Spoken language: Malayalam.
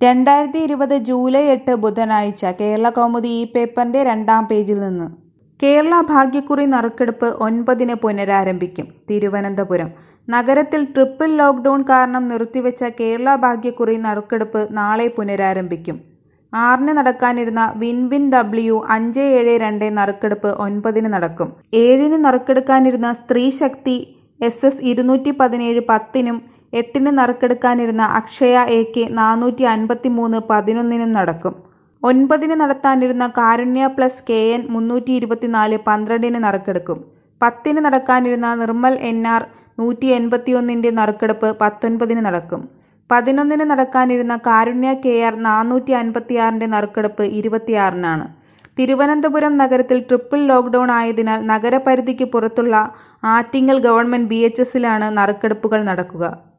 രണ്ടായിരത്തി ഇരുപത് ജൂലൈ എട്ട് ബുധനാഴ്ച കേരള കൗമുദി ഈ പേപ്പറിന്റെ രണ്ടാം പേജിൽ നിന്ന് കേരള ഭാഗ്യക്കുറി നറുക്കെടുപ്പ് ഒൻപതിന് പുനരാരംഭിക്കും തിരുവനന്തപുരം നഗരത്തിൽ ട്രിപ്പിൾ ലോക്ക്ഡൌൺ കാരണം നിർത്തിവെച്ച കേരള ഭാഗ്യക്കുറി നറുക്കെടുപ്പ് നാളെ പുനരാരംഭിക്കും ആറിന് നടക്കാനിരുന്ന വിൻ വിൻ ഡബ്ല്യു അഞ്ച് ഏഴ് രണ്ട് നറുക്കെടുപ്പ് ഒൻപതിന് നടക്കും ഏഴിന് നറുക്കെടുക്കാനിരുന്ന സ്ത്രീ ശക്തി എസ് എസ് ഇരുന്നൂറ്റി പതിനേഴ് പത്തിനും എട്ടിന് നറുക്കെടുക്കാനിരുന്ന അക്ഷയ എ കെ നാനൂറ്റി അൻപത്തി മൂന്ന് പതിനൊന്നിനും നടക്കും ഒൻപതിന് നടത്താനിരുന്ന കാരുണ്യ പ്ലസ് കെ എൻ മുന്നൂറ്റി ഇരുപത്തിനാല് പന്ത്രണ്ടിന് നറുക്കെടുക്കും പത്തിന് നടക്കാനിരുന്ന നിർമ്മൽ എൻ ആർ നൂറ്റി എൺപത്തിയൊന്നിൻ്റെ നറുക്കെടുപ്പ് പത്തൊൻപതിന് നടക്കും പതിനൊന്നിന് നടക്കാനിരുന്ന കാരുണ്യ കെ ആർ നാനൂറ്റി അൻപത്തിയാറിൻ്റെ നറുക്കെടുപ്പ് ഇരുപത്തിയാറിനാണ് തിരുവനന്തപുരം നഗരത്തിൽ ട്രിപ്പിൾ ലോക്ക്ഡൌൺ ആയതിനാൽ നഗരപരിധിക്ക് പുറത്തുള്ള ആറ്റിങ്ങൽ ഗവൺമെന്റ് ബി എച്ച് എസിലാണ് നറുക്കെടുപ്പുകൾ നടക്കുക